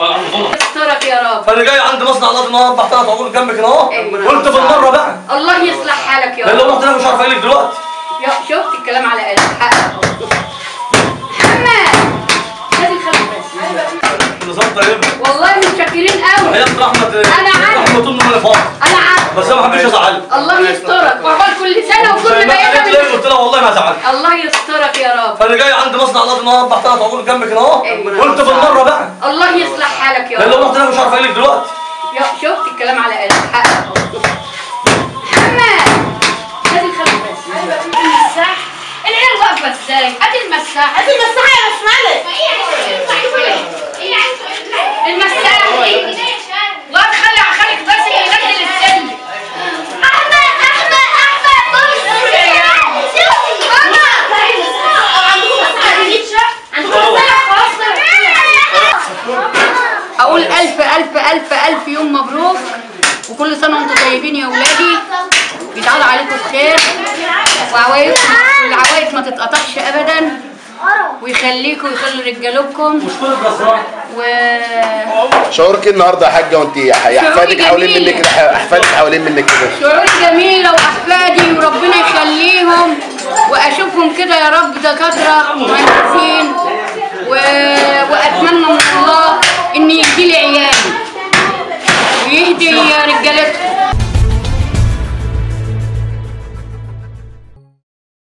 يسترك يا رب فانا جاي عند مصنع الارض النهارده تحت ثلاث عقول جنبك هنا اهو أيوة. قلت بالمره بقى الله يصلح حالك يا لان لو رب رحت انا مش عارف اجيلك دلوقتي يا شفت الكلام على قلبك حقك محمد لازم خلي بس نظام طيب والله متشكرين قوي ايام رحمه أنا عارف. رحمه امي من فاضي انا عارفه بس انا ما حبيتش ازعلك الله يسترك وعقبال كل سنه وكل زي ما ما قالت لي يبقى قلت لها والله ما ازعلك الله يسترك يا رب فانا جاي عند مصنع الارض النهارده تحت ثلاث عقول جنبك هنا اهو أيوة. قلت بالمره بقى الله يصلح حالك يا لان لو رب رحت انا مش عارف اجيلك دلوقتي يا شفت الكلام على قلبك حقك محمد لازم خلي بس المساح العيال واقفه ازاي ادي المساح ادي المساح يا بسمله المساح واد خلي خليك بس ينزل السلم احمد احمد احمد اقول الف الف الف الف يوم مبروك وكل سنه وانتم طيبين يا ولادي بيتعاد عليكم بخير وعوايدكم والعوايد ما تتقطعش ابدا ويخليكم ويخلي رجالكم مشكله جزار و شعورك إيه النهارده يا حاجه وانت يا احفادك شعوري حوالين جميل. منك كده احفادك حوالين منك كده شعور جميلة وأحفادي وربنا يخليهم وأشوفهم كده يا رب دكاترة مهندسين و... وأتمنى من الله إن يهدي لي عيالي ويهدي رجالتهم